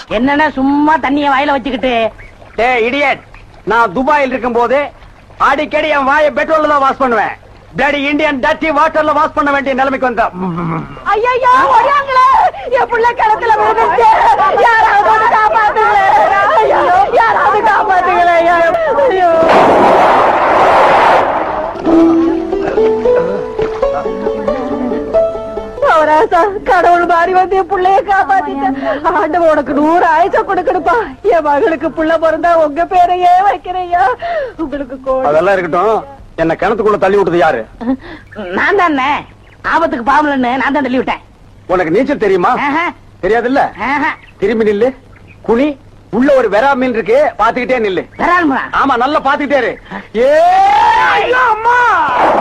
என்னன்னா சும்மா தண்ணிய வாயில வச்சுக்கிட்டு டே இடியட் நான் துபாயில் இருக்கும் போது அடிக்கடி என் வாயை பெட்ரோல்ல தான் வாஷ் பண்ணுவேன் பிளடி இந்தியன் டட்டி வாட்டர்ல வாஷ் பண்ண வேண்டிய நிலைமைக்கு வந்தா ஐயா ஓடியாங்களே என் பிள்ளை கிணத்துல விழுந்துச்சு யாராவது வந்து காப்பாத்துங்களே ஐயோ, யாராவது காப்பாத்துங்களே ஐயோ அவராசா கடவுள் மாதிரி வந்து என் பிள்ளைய காப்பாத்திட்ட ஆண்டவன் உனக்கு நூறு ஆயிச்சா கொடுக்கணுப்பா என் மகளுக்கு புள்ள பிறந்தா உங்க பேரையே வைக்கிறையா உங்களுக்கு கோடி அதெல்லாம் இருக்கட்டும் என்ன கிணத்துக்குள்ள தள்ளி விட்டது யாரு நான் தானே ஆபத்துக்கு பாவலன்னு நான் தான் தள்ளி விட்டேன் உனக்கு நீச்சல் தெரியுமா ஆஹா, தெரியாதுல்ல ஆஹா. திரும்பி நில்லு குனி உள்ள ஒரு வெறா மீன் இருக்கு பாத்துக்கிட்டே நில்லு வரானுமா ஆமா நல்லா பாத்துக்கிட்டே இரு ஏ ஐயோ, அம்மா